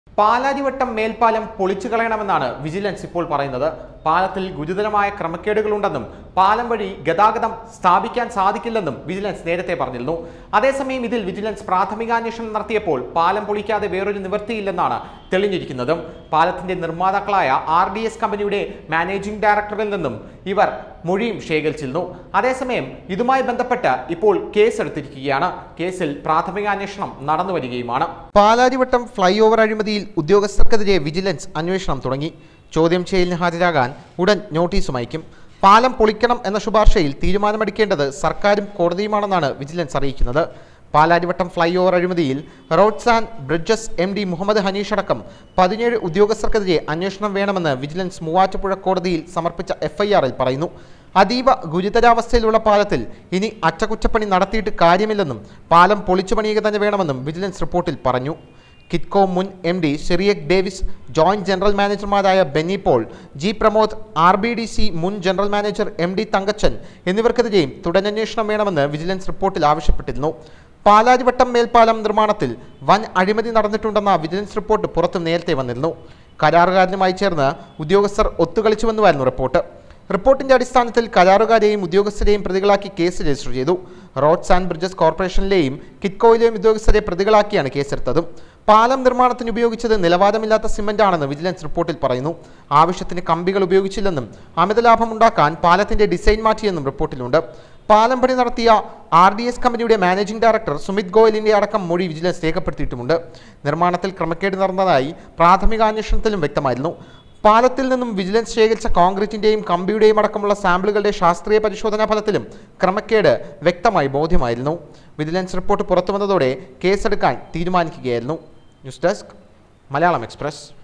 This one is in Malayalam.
പാലാരിവട്ടം മേൽപ്പാലം പൊളിച്ചു കളയണമെന്നാണ് വിജിലൻസ് ഇപ്പോൾ പറയുന്നത് പാലത്തിൽ ഗുരുതരമായ ക്രമക്കേടുകളുണ്ടെന്നും പാലം വഴി ഗതാഗതം സ്ഥാപിക്കാൻ സാധിക്കില്ലെന്നും വിജിലൻസ് നേരത്തെ പറഞ്ഞിരുന്നു അതേസമയം ഇതിൽ വിജിലൻസ് പ്രാഥമികാന്വേഷണം നടത്തിയപ്പോൾ പാലം പൊളിക്കാതെ വേറൊരു നിവൃത്തിയില്ലെന്നാണ് തെളിഞ്ഞിരിക്കുന്നതും പാലത്തിന്റെ നിർമ്മാതാക്കളായ ആർ ഡി എസ് കമ്പനിയുടെ മാനേജിംഗ് ഡയറക്ടറിൽ നിന്നും ഇവർ മൊഴിയും ശേഖരിച്ചിരുന്നു അതേസമയം ഇതുമായി ബന്ധപ്പെട്ട് ഇപ്പോൾ കേസെടുത്തിരിക്കുകയാണ് കേസിൽ പ്രാഥമികാന്വേഷണം നടന്നു വരികയുമാണ് പാലാരിവട്ടം ഫ്ലൈ ഓവർ അഴിമതിയിൽ ഉദ്യോഗസ്ഥർക്കെതിരെ വിജിലൻസ് അന്വേഷണം തുടങ്ങി ചോദ്യം ചെയ്യലിന് ഹാജരാകാൻ ഉടൻ നോട്ടീസും അയക്കും പാലം പൊളിക്കണം എന്ന ശുപാർശയിൽ തീരുമാനമെടുക്കേണ്ടത് സർക്കാരും കോടതിയുമാണെന്നാണ് വിജിലൻസ് അറിയിക്കുന്നത് പാലാരിവട്ടം ഫ്ലൈ ഓവർ അഴിമതിയിൽ roads and bridges M D Muhammad Hanish അടക്കം പതിനേഴ് ഉദ്യോഗസ്ഥർക്കെതിരെ അന്വേഷണം വേണമെന്ന് വിജിലൻസ് മൂവാറ്റുപുഴ കോടതിയിൽ സമർപ്പിച്ച എഫ്ഐആറിൽ പറയുന്നു അതീവ ഗുരുതരാവസ്ഥയിലുള്ള പാലത്തിൽ ഇനി അറ്റകുറ്റപ്പണി നടത്തിയിട്ട് കാര്യമില്ലെന്നും പാലം പൊളിച്ചു പണിയുക തന്നെ വേണമെന്നും വിജിലൻസ് റിപ്പോർട്ടിൽ പറഞ്ഞു കിറ്റ്കോ മുൻ M D Cyriac Davis joint general മാനേജർമാരായ Benny Paul G Pramod R B D C മുൻ general manager M D Thankachan എന്നിവർക്കെതിരെയും തുടരന്വേഷണം വേണമെന്ന് വിജിലൻസ് റിപ്പോർട്ടിൽ ആവശ്യപ്പെട്ടിരുന്നു പാലാരിവട്ടം മേൽപ്പാലം നിർമ്മാണത്തിൽ വൻ അഴിമതി നടന്നിട്ടുണ്ടെന്ന വിജിലൻസ് റിപ്പോർട്ട് പുറത്ത് നേരത്തെ വന്നിരുന്നു കരാറുകാരനുമായി ചേർന്ന് ഉദ്യോഗസ്ഥർ ഒത്തുകളിച്ചുവെന്നുമായിരുന്നു റിപ്പോർട്ട് റിപ്പോർട്ടിന്റെ അടിസ്ഥാനത്തിൽ കരാറുകാരെയും ഉദ്യോഗസ്ഥരെയും പ്രതികളാക്കി കേസ് രജിസ്റ്റർ ചെയ്തു റോഡ്സ് ആൻഡ് ബ്രിഡ്ജസ് കോർപ്പറേഷനിലെയും കിറ്റ്കോയിലെയും ഉദ്യോഗസ്ഥരെ പ്രതികളാക്കിയാണ് കേസെടുത്തതും പാലം നിർമ്മാണത്തിന് ഉപയോഗിച്ചത് നിലവാരമില്ലാത്ത സിമന്റ് ആണെന്ന് വിജിലൻസ് റിപ്പോർട്ടിൽ പറയുന്നു ആവശ്യത്തിന് കമ്പികൾ ഉപയോഗിച്ചില്ലെന്നും അമിത ലാഭമുണ്ടാക്കാൻ പാലത്തിന്റെ ഡിസൈൻ മാറ്റിയെന്നും റിപ്പോർട്ടിലുണ്ട് പാലം പണി നടത്തിയ ആർ ഡി എസ് കമ്പനിയുടെ മാനേജിംഗ് ഡയറക്ടർ സുമിത് ഗോയലിന്റെ അടക്കം മൊഴി വിജിലൻസ് രേഖപ്പെടുത്തിയിട്ടുമുണ്ട് നിർമ്മാണത്തിൽ ക്രമക്കേട് നടന്നതായി പ്രാഥമിക അന്വേഷണത്തിലും വ്യക്തമായിരുന്നു പാലത്തിൽ നിന്നും വിജിലൻസ് ശേഖരിച്ച കോൺക്രീറ്റിന്റെയും കമ്പിയുടെയും അടക്കമുള്ള സാമ്പിളുകളുടെ ശാസ്ത്രീയ പരിശോധനാ ഫലത്തിലും ക്രമക്കേട് വ്യക്തമായി ബോധ്യമായിരുന്നു വിജിലൻസ് റിപ്പോർട്ട് പുറത്തുവന്നതോടെ കേസെടുക്കാൻ തീരുമാനിക്കുകയായിരുന്നു ന്യൂസ് ഡെസ്ക് മലയാളം എക്സ്പ്രസ്